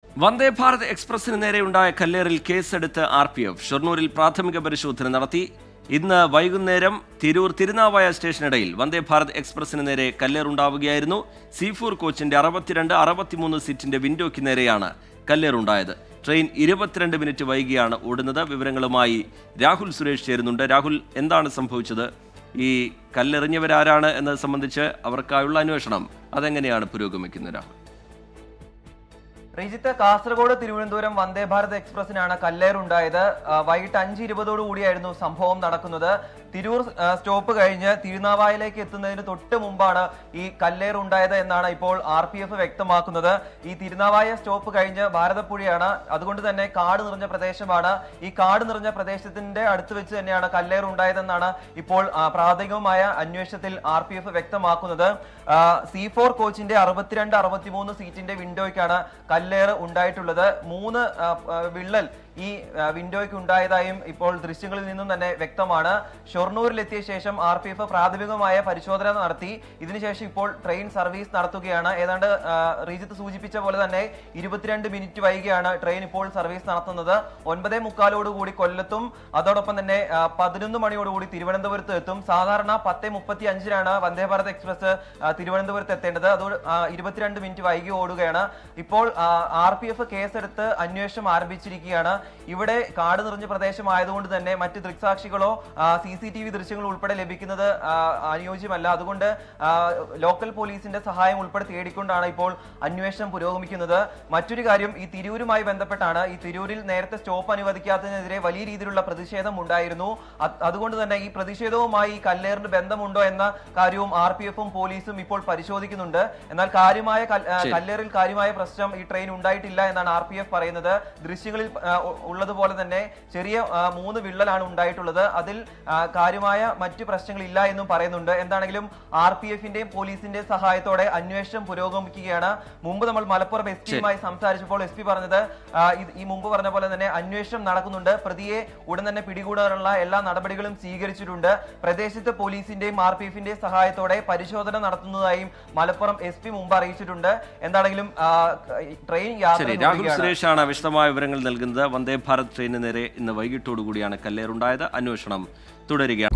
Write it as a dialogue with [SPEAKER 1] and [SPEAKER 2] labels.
[SPEAKER 1] വന്ദേ ഭാരത് എക്സ്പ്രസിന് നേരെയുണ്ടായ കല്ലേറിൽ കേസെടുത്ത് R P F ഷൊർണൂരിൽ പ്രാഥമിക പരിശോധന നടത്തി ഇന്ന് വൈകുന്നേരം തിരൂർ തിരുനാവായ സ്റ്റേഷനിടയിൽ വന്ദേ ഭാരത് എക്സ്പ്രസിന് നേരെ കല്ലേറുണ്ടാവുകയായിരുന്നു സീഫൂർ കോച്ചിന്റെ അറുപത്തിരണ്ട് അറുപത്തിമൂന്ന് സീറ്റിന്റെ വിൻഡോയ്ക്ക് നേരെയാണ് കല്ലേറുണ്ടായത് ട്രെയിൻ ഇരുപത്തിരണ്ട് മിനിറ്റ് വൈകിയാണ് ഓടുന്നത് വിവരങ്ങളുമായി രാഹുൽ സുരേഷ് ചേരുന്നുണ്ട് രാഹുൽ എന്താണ് സംഭവിച്ചത് ഈ കല്ലെറിഞ്ഞവരാരാണ് എന്നത് സംബന്ധിച്ച് അവർക്കായുള്ള അന്വേഷണം അതെങ്ങനെയാണ് പുരോഗമിക്കുന്നത് രാഹുൽ
[SPEAKER 2] ശ്രീജിത്ത് കാസർഗോഡ് തിരുവനന്തപുരം വന്ദേ ഭാരത് എക്സ്പ്രസിനാണ് കല്ലേറുണ്ടായത് ആ, വൈകിട്ട് അഞ്ച് ഇരുപതോടു കൂടിയായിരുന്നു സംഭവം നടക്കുന്നത് തിരൂർ ആ, സ്റ്റോപ്പ് കഴിഞ്ഞ് തിരുനാവായയിലേക്ക് എത്തുന്നതിന് തൊട്ട് മുമ്പാണ് ഈ കല്ലേറുണ്ടായത് എന്നാണ് ഇപ്പോൾ ആർ പി എഫ് വ്യക്തമാക്കുന്നത് ഈ തിരുനാവായ സ്റ്റോപ്പ് കഴിഞ്ഞ് ഭാരതപ്പുഴയാണ് അതുകൊണ്ട് തന്നെ കാട് നിറഞ്ഞ പ്രദേശമാണ് ഈ കാട് നിറഞ്ഞ പ്രദേശത്തിന്റെ അടുത്ത് വെച്ച് തന്നെയാണ് കല്ലേറുണ്ടായതെന്നാണ് ഇപ്പോൾ ആ, പ്രാഥമികമായ അന്വേഷണത്തിൽ ആർ പി എഫ് വ്യക്തമാക്കുന്നത് സി ഫോർ കോച്ചിന്റെ അറുപത്തിരണ്ട് അറുപത്തിമൂന്ന് സീറ്റിന്റെ വിൻഡോയ്ക്കാണ് കല്ലേറ് ഉണ്ടായിട്ടുള്ളത് മൂന്ന് ആ, ആ, വിള്ളൽ ഈ ആ, വിൻഡോയ്ക്ക് ഉണ്ടായതായും ഇപ്പോൾ ദൃശ്യങ്ങളിൽ നിന്നും തന്നെ വ്യക്തമാണ് ഷൊർണൂരിലെത്തിയ ശേഷം ആർ പി എഫ് പ്രാഥമികമായ പരിശോധന നടത്തി ഇതിനുശേഷം ഇപ്പോൾ ട്രെയിൻ സർവീസ് നടത്തുകയാണ് ഏതാണ്ട് ആ, റീജിത്ത് സൂചിപ്പിച്ച പോലെ തന്നെ ഇരുപത്തിരണ്ട് മിനിറ്റ് വൈകിയാണ് ട്രെയിൻ ഇപ്പോൾ സർവീസ് നടത്തുന്നത് ഒൻപതേ മുക്കാലോടുകൂടി കൊല്ലത്തും അതോടൊപ്പം തന്നെ ആ, പതിനൊന്ന് മണിയോടുകൂടി തിരുവനന്തപുരത്ത് എത്തും സാധാരണ പത്ത് മുപ്പത്തി അഞ്ചിനാണ് വന്ദേ ഭാരത് എക്സ്പ്രസ് ആ, തിരുവനന്തപുരത്ത് എത്തേണ്ടത് അത് ഇരുപത്തിരണ്ട് മിനിറ്റ് വൈകി ഓടുകയാണ് ഇപ്പോൾ ആർ പി എഫ് കേസെടുത്ത് അന്വേഷണം ആരംഭിച്ചിരിക്കുകയാണ് ഇവിടെ കാട് നിറഞ്ഞ പ്രദേശമായതുകൊണ്ട് തന്നെ മറ്റ് ദൃക്സാക്ഷികളോ സി സി ടി വി ദൃശ്യങ്ങൾ ഉൾപ്പെടെ ലഭിക്കുന്നത് ആ, അനുയോജ്യമല്ല അതുകൊണ്ട് ആ, ലോക്കൽ പോലീസിന്റെ സഹായം ഉൾപ്പെടെ തേടിക്കൊണ്ടാണ് ഇപ്പോൾ അന്വേഷണം പുരോഗമിക്കുന്നത് മറ്റൊരു കാര്യം ഈ തിരൂരുമായി ബന്ധപ്പെട്ടാണ് ഈ തിരൂരിൽ നേരത്തെ സ്റ്റോപ്പ് അനുവദിക്കാത്തതിനെതിരെ വലിയ രീതിയിലുള്ള പ്രതിഷേധം ഉണ്ടായിരുന്നു അത് അതുകൊണ്ട് തന്നെ ഈ പ്രതിഷേധവുമായി ഈ കല്ലേറിന് ബന്ധമുണ്ടോ എന്ന കാര്യവും ആർ പി എഫും പോലീസും ഇപ്പോൾ പരിശോധിക്കുന്നുണ്ട് എന്നാൽ കാര്യമായ കൽ- ആ,
[SPEAKER 1] ശരി.
[SPEAKER 2] കല്ലേറിൽ കാര്യമായ പ്രശ്നം ഈ ട്രെയിൻ ഉണ്ടായിട്ടില്ല എന്നാണ് ആർ പി എഫ് പറയുന്നത് ദൃശ്യങ്ങളിൽ ആ, ഉ- ഉള്ളതുപോലെ തന്നെ ചെറിയ ആ, മൂന്ന് വിള്ളലാണ് ഉണ്ടായിട്ടുള്ളത് അതിൽ ആ, കാര്യമായ മറ്റു പ്രശ്നങ്ങളില്ല എന്നും പറയുന്നുണ്ട് എന്താണെങ്കിലും ആർ പി എഫിന്റെയും പോലീസിന്റെയും സഹായത്തോടെ അന്വേഷണം പുരോഗമിക്കുകയാണ് മുമ്പ് നമ്മൾ മലപ്പുറം എസ് പിയുമായി സംസാരിച്ചപ്പോൾ എസ് പി പറഞ്ഞത് ആ, ഇത് ഈ മുമ്പ് പറഞ്ഞ പോലെ തന്നെ അന്വേഷണം നടക്കുന്നുണ്ട് പ്രതിയെ ഉടൻ തന്നെ പിടികൂടാനുള്ള എല്ലാ നടപടികളും സ്വീകരിച്ചിട്ടുണ്ട് പ്രദേശത്ത് പോലീസിന്റെയും ആർ പി എഫിന്റെയും സഹായത്തോടെ പരിശോധന നടത്തുന്നതായും മലപ്പുറം എസ് പി മുമ്പ് അറിയിച്ചിട്ടുണ്ട് എന്താണെങ്കിലും ആ, ട്രെയിൻ യാത്ര
[SPEAKER 1] ശരി രാഹുൽ
[SPEAKER 2] തുടരുകയാണ്.
[SPEAKER 1] സുരേഷാണ് വിശദമായ വിവരങ്ങൾ നൽകുന്നത് വന്ദേ ഭാരത് ട്രെയിനിന് നേരെ ഇന്ന് വൈകിട്ടോടുകൂടിയാണ് കല്ലേറുണ്ടായത് അന്വേഷണം തുടരുകയാണ്